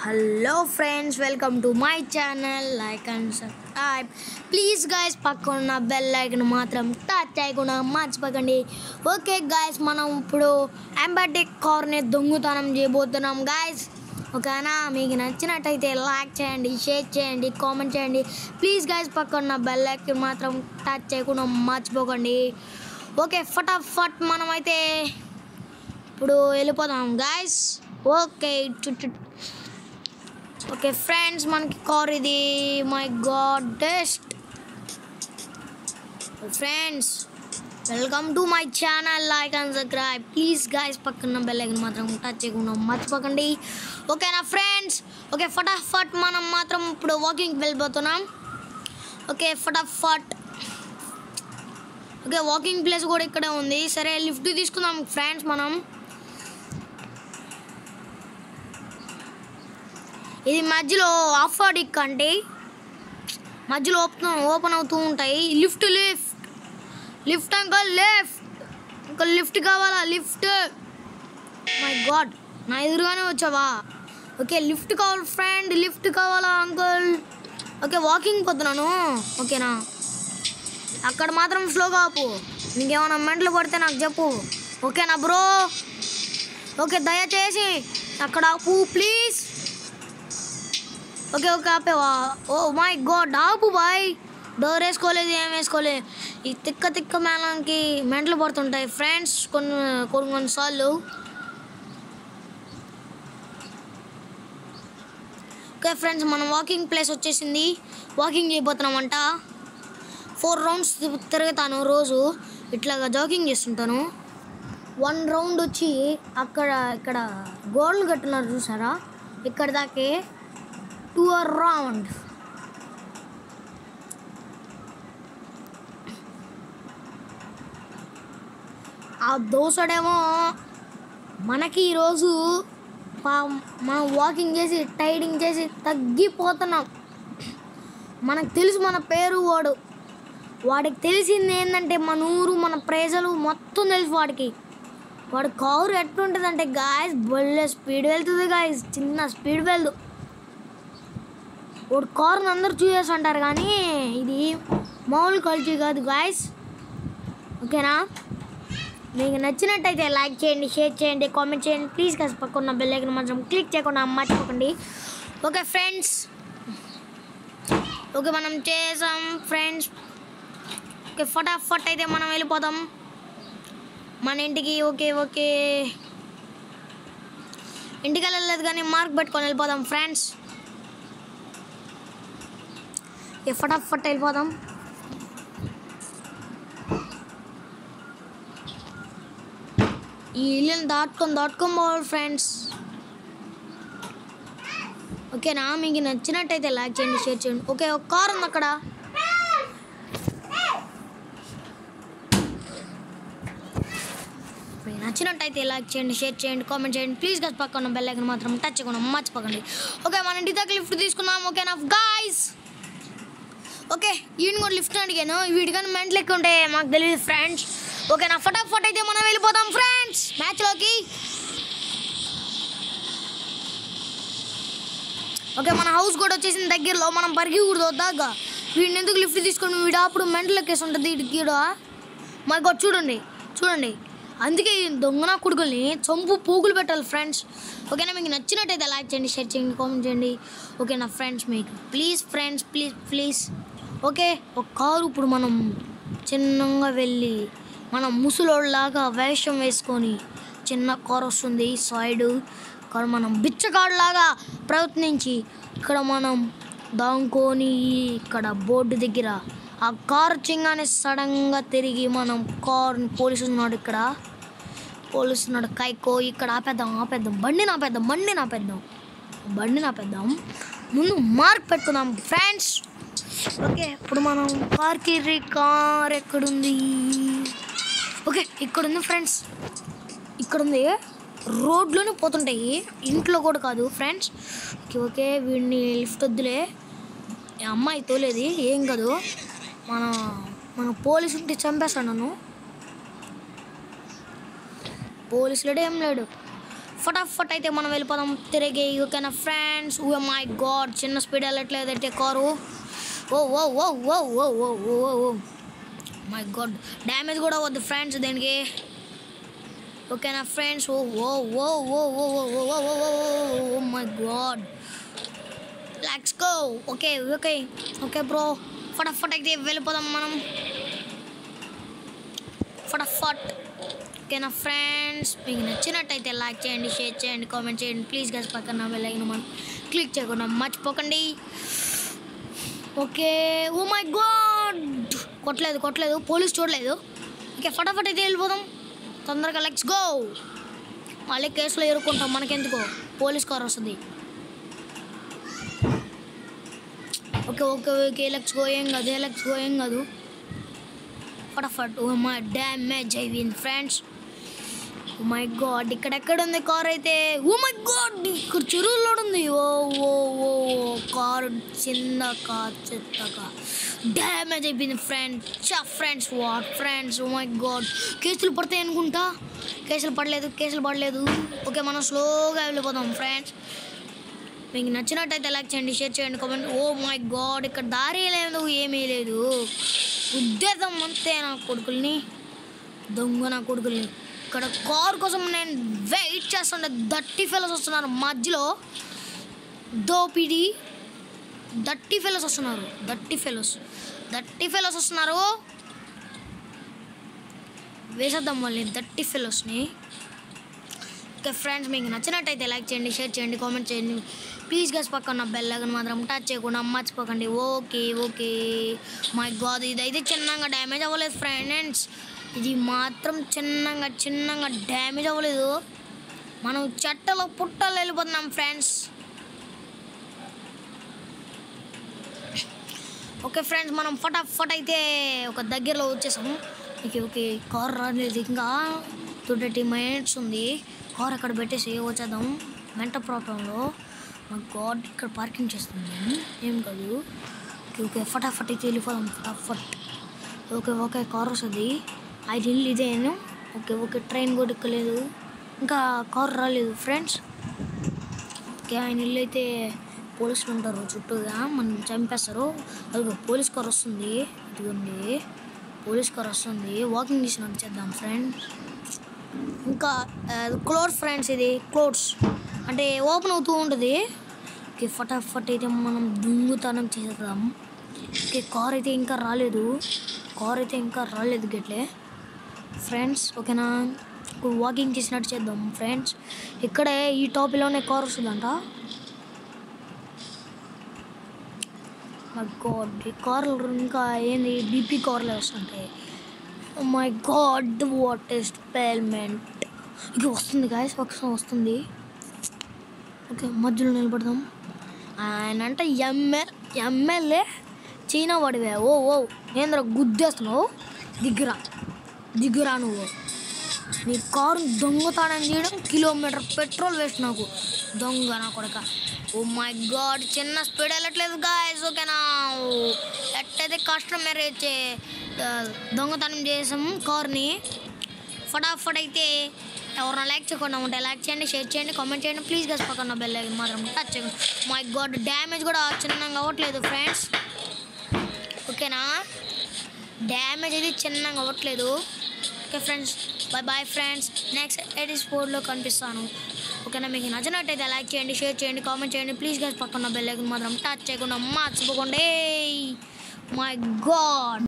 hello friends welcome to my channel like and subscribe please guys పక్కన bell icon మాత్రం touch చేయకుండా మర్చిపోకండి okay guys మనం ఇప్పుడు అంబాటిక్ కార్ని దొంగతనం చేయబోతున్నాం గాయస్ ఓకేనా మీకు నచ్చినట్టయితే లైక్ చేయండి షేర్ చేయండి కామెంట్ చేయండి ప్లీజ్ గాయస్ పక్కన బెల్ ఐకన్ మాత్రం టచ్ చేయకుండా మర్చిపోకండి ఓకే ఫటాఫట్ మనమైతే ఇప్పుడు వెళ్ళిపోదాం గాయస్ ఓకే చుట్టూ ఓకే ఫ్రెండ్స్ మనకి కార్ ఇది మై గాడ్ డెస్ట్ friends welcome to my channel like and subscribe please guys పక్కన బెల్ ఐకన్ మాత్రం టచ్ చేయకుండా మర్చిపోకండి ఓకేనా ఫ్రెండ్స్ ఓకే ఫటాఫట్ మనం మాత్రం ఇప్పుడు వాకింగ్కి వెళ్ళిపోతున్నాం ఓకే ఫటాఫట్ ఓకే వాకింగ్ ప్లేస్ కూడా ఇక్కడే ఉంది సరే లిఫ్ట్ తీసుకుందాం ఫ్రెండ్స్ మనం ఇది మధ్యలో ఆఫ్ డిక్ అంటే మధ్యలో ఓపెన్ ఓపెన్ అవుతూ ఉంటాయి lift lift lift uncle left ఇంకా లిఫ్ట్ కావాలా లిఫ్ట్ మై గాడ్ నా ఎదురుగానే వచ్చావా ఓకే లిఫ్ట్ కావాలి ఫ్రెండ్ లిఫ్ట్ కావాలా అంకుల్ ఓకే వాకింగ్ పోతున్నాను ఓకేనా అక్కడ మాత్రం స్లోగా ఆపు నీకేమైనా మెంటలు పడితే నాకు చెప్పు ఓకేనా బ్రో ఓకే దయచేసి అక్కడ ఆపు ప్లీజ్ ఓకే ఓకే ఆపేవా ఓ మై గాడ్ ఆపు బాయ్ డోర్ వేసుకోలేదు ఏం వేసుకోలేదు ఈ తిక్క తిక్క మేళంకి మెంటలు పడుతుంటాయి ఫ్రెండ్స్ కొన్ని కొన్ని కొన్నిసార్లు ఓకే ఫ్రెండ్స్ మనం వాకింగ్ ప్లేస్ వచ్చేసింది వాకింగ్ చేయబోతున్నామంట ఫోర్ రౌండ్స్ తిరుగుతాను రోజు ఇట్లాగా జాగింగ్ చేస్తుంటాను వన్ రౌండ్ వచ్చి అక్కడ ఇక్కడ గోల్డ్ కట్టున్నారు చూసారా ఇక్కడ దాకే టూ రౌండ్ ఆ దోసడేమో మనకి ఈరోజు పా- మనం వాకింగ్ చేసి టైడింగ్ చేసి తగ్గిపోతున్నాం మనకు తెలుసు మన పేరు వాడు వాడికి తెలిసింది ఏంటంటే మన ఊరు మన ప్రజలు మొత్తం తెలుసు వాడికి వాడు కారు ఎట్లుంటుందంటే గాయస్ బొల్లే స్పీడ్ వెళ్తుంది గాయస్ చిన్న స్పీడ్ వెళ్దు వాడు కారుని అందరూ చూసేసి అంటారు కానీ ఇది మామూలు క్వాలిటీ కాదు గాయస్ ఓకేనా మీకు నచ్చినట్టయితే లైక్ చేయండి షేర్ చేయండి కామెంట్ చేయండి ప్లీజ్ కాస్త పక్కన బెల్ ఐకన్ మాత్రం క్లిక్ చేయకుండా మర్చిపోకండి ఓకే ఫ్రెండ్స్ ఓకే మనం చేసాం ఫ్రెండ్స్ ఓకే ఫటాఫట్ అయితే మనం వెళ్ళిపోదాం మన ఇంటికి ఓకే ఓకే ఇంటికి వెళ్ళలేదు కానీ మార్క్ పెట్టుకొని వెళ్ళిపోదాం ఫ్రెండ్స్ ఓకే ఫటాఫట్ వెళ్ళిపోదాం ఈ ఇల్లుని దాటుకొని దాటుకొని పోవాలి ఫ్రెండ్స్ ఓకేనా మీకు నచ్చినట్టయితే లైక్ చేయండి షేర్ చేయండి ఓకే ఒక కార్ ఉంది అక్కడ మీకు నచ్చినట్టయితే లైక్ చేయండి షేర్ చేయండి కామెంట్ చేయండి ప్లీజ్ గా పక్కన బెల్ ఐకన్ మాత్రం టచ్ చేయకుండా మర్చిపోకండి ఓకే మన ఇంటి దగ్గర లిఫ్ట్ తీసుకున్నాం ఓకేనా గాయస్ ఓకే ఈయన కూడా లిఫ్ట్ అడిగాను వీడికన్నా మెంటల్ ఎక్కువ ఉంటే మాకు తెలియదు ఫ్రెండ్స్ ఓకే నా ఫటాఫట్ అయితే మనం వెళ్ళిపోతాం ఫ్రెండ్స్ మ్యాచ్లోకి ఓకే మన హౌస్ కూడా వచ్చేసిన దగ్గరలో మనం పరిగెకూడదు వద్దాక వీడిని ఎందుకు లిఫ్ట్ తీసుకొని వీడు అప్పుడు మెంటల్ ఎక్కేసి ఉంటుంది వీడికి ఈడ మరి గొడవ చూడండి చూడండి అందుకే ఈ దొంగన కొడుకుల్ని చంపు పోగులు పెట్టాలి ఫ్రెండ్స్ ఓకేనా మీకు నచ్చినట్టయితే లైక్ చేయండి షేర్ చేయండి కామెంట్ చేయండి ఓకేనా ఫ్రెండ్స్ మీకు please friends please please okay ఒక కారు ఇప్పుడు మనం చిన్నగా వెళ్ళి మనం ముసలోళ్ళలాగా వేషం వేసుకొని చిన్న కారు వస్తుంది సైడ్ ఇక్కడ మనం బిచ్చగాడులాగా ప్రయత్నించి ఇక్కడ మనం దాంకొని ఇక్కడ బోర్డు దగ్గర ఆ కారు చింగానే సడన్గా తిరిగి మనం కార్ పోలీసు ఉన్నాడు ఇక్కడ పోలీసు ఉన్నాడు కైకో ఇక్కడ ఆపేద్దాం ఆపేద్దాం బండిని ఆపేద్దాం బండిని ఆపేద్దాం బండిని ఆపేద్దాం ముందు మార్క్ పెట్టుకుందాం ఫ్రెండ్స్ ఓకే ఇప్పుడు మనం కార్కి రీ కార్ ఎక్కడుంది ఓకే ఇక్కడ ఉంది ఫ్రెండ్స్ ఇక్కడ ఉంది రోడ్లోనే పోతుంటాయి ఇంట్లో కూడా కాదు ఫ్రెండ్స్ ఓకే ఓకే వీడిని లిఫ్ట్ వద్దులే ఈ అమ్మాయి తోలేది ఏం కాదు మన మన పోలీసు ఉంటే చంపేస్తాను నన్ను పోలీసులడే ఏం లేడు ఫటాఫట్ అయితే మనం వెళ్ళిపోదాం తిరిగి ఓకేనా ఫ్రెండ్స్ ఓ మై గాడ్ చిన్న స్పీడ్ వెళ్ళట్లేదు అయితే కారు oh oh oh oh oh oh oh oh my God damage కూడా వద్దు ఫ్రెండ్స్ దీనికి ఓకేనా friends oh oh oh oh oh oh oh oh oh oh my god let's go okay okay okay bro ఫటాఫట్ అయితే వెళ్ళిపోదాం మనం ఫటాఫట్ ఓకేనా ఫ్రెండ్స్ మీకు నచ్చినట్టయితే లైక్ చేయండి షేర్ చేయండి కామెంట్ చేయండి ప్లీజ్ గస్ పక్కన వెళ్ళగిన మనం క్లిక్ చేయకుండా మర్చిపోకండి ఓకే ఓ మై గాడ్ కొట్టలేదు కొట్టలేదు పోలీస్ చూడలేదు ఓకే ఫటాఫట్ అయితే వెళ్ళిపోదాం తొందరగా లెట్స్ గో మళ్ళీ కేసులో ఎరుక్కుంటాం మనకెందుకో పోలీస్ కార్ వస్తుంది okay okay okay let's go ఏం కాదు లెట్స్ గో ఏం కాదు ఫటాఫట్ ఓ మై డ్యామేజ్ అయిపోయింది ఫ్రెండ్స్ ఓ మై గాడ్ ఇక్కడ ఎక్కడ ఉంది కార్ అయితే ఓ మై గాడ్ ఇక్కడ చెరువులో ఉంది ఓ ఓ ఓ కారు చిన్నగా చెత్తగా డ్యామేజ్ అయిపోయింది ఫ్రెండ్స్ చా friends what friends oh my god కేసులు పడతాయి అనుకుంటా కేసులు పడలేదు కేసులు పడలేదు ఓకే మనం స్లోగా వెళ్ళిపోదాం ఫ్రెండ్స్ మీకు నచ్చినట్టయితే లైక్ చేయండి షేర్ చేయండి కామెంట్ ఓ మై గాడ్ ఇక్కడ దారి లేదు ఏమీ లేదు ఉద్దేశం అంతే నా కొడుకుల్ని దొంగ నా కొడుకుల్ని ఇక్కడ కార్ కోసం నేను వెయిట్ చేస్తుండే దట్టి ఫెలోస్ వస్తున్నారు మధ్యలో దోపిడి దట్టి ఫెలోస్ వస్తున్నారు దట్టి ఫెలోస్ దట్టి ఫెలోస్ వస్తున్నారు వేసేద్దాం వాళ్ళని దట్టి ఫెలోస్ని ఓకే ఫ్రెండ్స్ మీకు నచ్చినట్టయితే లైక్ చేయండి షేర్ చేయండి కామెంట్ చేయండి ప్లీజ్ గస్ పక్కన బెల్ ఐకాన్ మాత్రం టచ్ చేయకుండా మర్చిపోకండి ఓకే ఓకే మై గాడ్ ఇదైతే చిన్నగా డ్యామేజ్ అవ్వలేదు ఫ్రెండ్స్ ఇది మాత్రం చిన్నగా చిన్నగా డ్యామేజ్ అవ్వలేదు మనం చెట్టలో పుట్టలు వెళ్ళిపోతున్నాం ఫ్రెండ్స్ ఓకే ఫ్రెండ్స్ మనం ఫటాఫట్ అయితే ఒక దగ్గరలో వచ్చేసాము ఓకే ఓకే కార్ రాలేదు ఇంకా థర్టీ మినిట్స్ ఉంది కార్ అక్కడ పెట్టేసి వచ్చేద్దాం మెంట ప్రాబ్లంలో మా గాడ్ ఇక్కడ పార్కింగ్ చేస్తుంది ఏం కాదు ఓకే ఓకే ఫటాఫట్ అయితే వెళ్ళిపోదాం ఫటాఫట్ ఓకే ఓకే కార్ వస్తుంది ఐదు ఇల్లు ఇదేను ఓకే ఓకే ట్రైన్ కూడా ఎక్కలేదు ఇంకా కార్ రాలేదు ఫ్రెండ్స్ ఓకే ఆయన ఇల్లు అయితే పోలీసులు ఉంటారు చుట్టూగా మనం చంపేస్తారు అదిగో పోలీస్ కార్ వస్తుంది ఇదిగోండి పోలీస్ కార్ వస్తుంది వాకింగ్ చేసి నడిచేద్దాం ఫ్రెండ్ ఇంకా క్లోర్ ఫ్రెండ్స్ ఇది క్లోత్స్ అంటే ఓపెన్ అవుతూ ఉంటుంది ఓకే ఫటాఫట్ అయితే మనం దుంగుతనం చేసేద్దాం ఓకే కార్ అయితే ఇంకా రాలేదు కార్ అయితే ఇంకా రాలేదు గట్లే ఫ్రెండ్స్ ఓకేనా వాకింగ్ చేసినట్టు చేద్దాం ఫ్రెండ్స్ ఇక్కడే ఈ టాపిక్లోనే కార్ వస్తుందంట మై గాడ్ ఈ కార్లు ఇంకా ఏంది డీపీ కార్లే వస్తుంటాయి మై గాడ్ వాట్ ఇస్ పేల్మెంట్ ఇక వస్తుంది గాయస్ పక్షం వస్తుంది ఓకే మధ్యలో నిలబడదాం ఆయన అంటే ఎంఎల్ ఎమ్మెల్యే చైనా వాడివే ఓ ఓ ఏంద్ర గుద్దేస్తున్నావు దిగ్గురా దిగ్గురా నువ్వు నీ కారు దొంగతనం చేయడం కిలోమీటర్ పెట్రోల్ వేస్ట్ నాకు దొంగ నా కొడక ఓ మై గాడ్ చిన్న స్పీడ్ వెళ్ళట్లేదు గాయస్ ఓకేనా ఎట్టయితే కస్టమర్ అయితే ఆ, దొంగతనం చేసాము కార్ని ఫటాఫట్ అయితే ఎవరైనా లైక్ చేయకుండా ఉంటే లైక్ చేయండి షేర్ చేయండి కామెంట్ చేయండి ప్లీజ్ గస్ పక్కన బెల్ ఐకాన్ మాత్రం టచ్ చేయండి మై గాడ్ డ్యామేజ్ కూడా చిన్నగా అవ్వట్లేదు ఫ్రెండ్స్ ఓకేనా డ్యామేజ్ అయితే చిన్నగా అవ్వట్లేదు okay friends bye bye friends next eighty స్పోర్ట్లో కనిపిస్తాను ఓకేనా మీకు నచ్చినట్టయితే లైక్ చేయండి షేర్ చేయండి కామెంట్ చేయండి ప్లీజ్ గస్ పక్కన బెల్ ఐకాన్ మాత్రం టచ్ చేయకుండా మర్చిపోకండి మై గాడ్